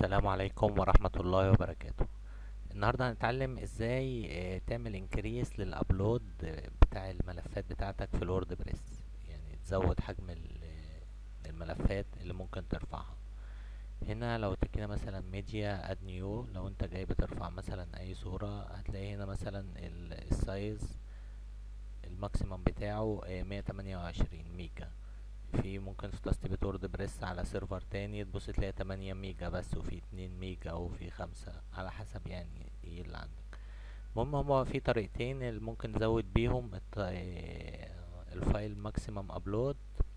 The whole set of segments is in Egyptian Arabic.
السلام عليكم ورحمة الله وبركاته النهاردة هنتعلم ازاي آه، تعمل انكريس للابلود آه، بتاع الملفات بتاعتك في الورد بريس يعني تزود حجم ال- آه، الملفات اللي ممكن ترفعها هنا لو تكينا مثلا ميديا اد نيو لو انت جاي بترفع مثلا اي صورة هتلاقي هنا مثلا ال- السايز الماكسيمم بتاعه مية تمانية وعشرين ميجا في ممكن في تسطيبة وورد بريس على سيرفر تاني تبص تلاقي تمانية ميجا بس وفي اتنين ميجا وفي خمسة على حسب يعني ايه اللي عندك المهم هما في طريقتين اللي ممكن تزود بيهم الط- آه، الفايل ماكسيمم ابلود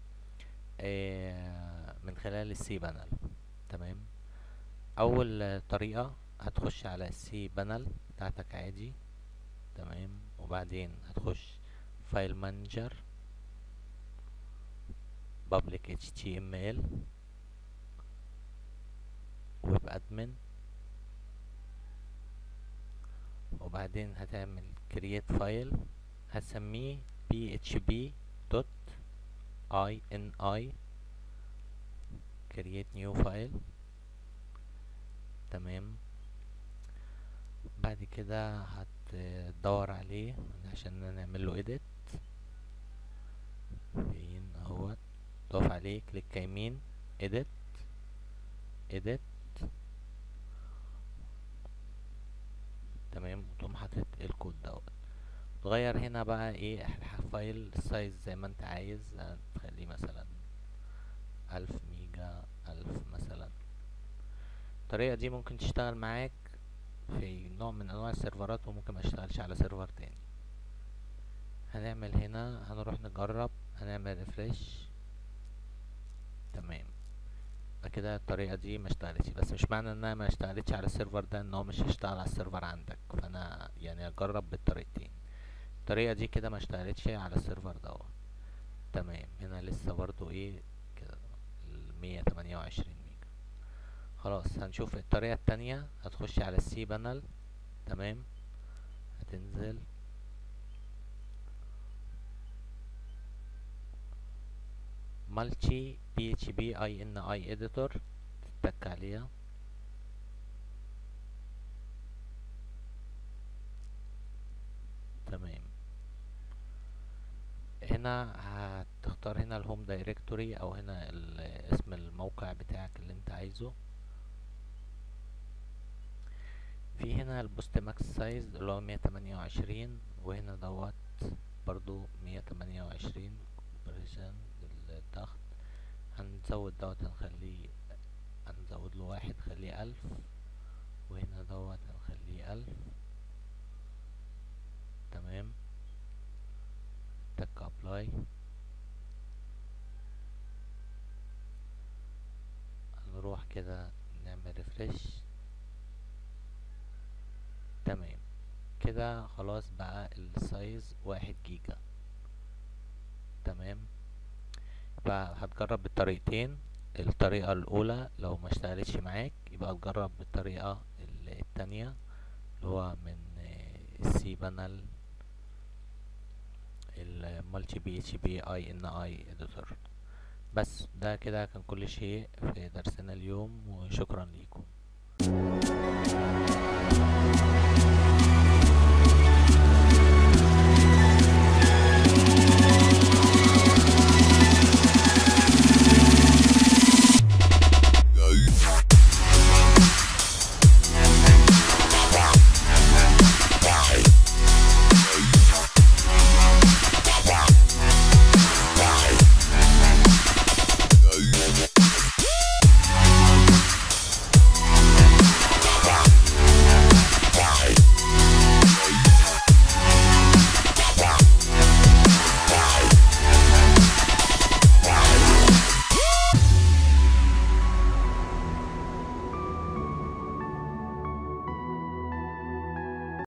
من خلال السي بانل تمام اول آه، طريقة هتخش على السي بانل بتاعتك عادي تمام وبعدين هتخش فايل مانجر public html ويب ادمن وبعدين هتعمل create file هتسميه php dot ini create new file تمام بعد كده هتدور عليه عشان نعمل له edit فين اهوت تقف عليه كليك يمين edit edit تمام وتقوم حاطط الكود دوت تغير هنا بقى ايه الفايل السايز زي ما انت عايز تخليه مثلا ألف ميجا ألف مثلا الطريقة دي ممكن تشتغل معاك في نوع من انواع السيرفرات وممكن ما يشتغلش على سيرفر تاني هنعمل هنا هنروح نجرب هنعمل ريفرش تمام يبقى كده الطريقة دي ما اشتغلتش بس مش معنى انها ما اشتغلتش على السيرفر ده ان هو مش هيشتغل على السيرفر عندك فانا يعني اجرب بالطريقتين الطريقة دي كده ما اشتغلتش على السيرفر دوت تمام هنا لسه برضو ايه كده المية تمانية وعشرين ميجا خلاص هنشوف الطريقة التانية هتخش على السي بانل تمام هتنزل مالتي بي اتش بي اي ان اي اديتور تتك عليها تمام هنا هتختار هنا الهوم دايركتوري او هنا ال- اسم الموقع بتاعك اللي انت عايزه في هنا البوست ماكس سايز اللي هو مية تمانية وعشرين وهنا دوت برضو مية تمانية وعشرين بريشن الضغط هنزود دوت هنخليه هنزود له واحد نخليه ألف وهنا دوت هنخليه ألف تمام تك ابلاي هنروح كده نعمل ريفرش تمام كده خلاص بقى السايز واحد جيجا تمام يبقى هتجرب بالطريقتين الطريقة الأولى لو ما اشتغلتش معاك يبقى تجرب بالطريقة ال- التانية اللي هو من السي بانل المالتي بي اتش بي اي ان اي اديتور بس ده كده كان كل شيء في درسنا اليوم وشكرا ليكم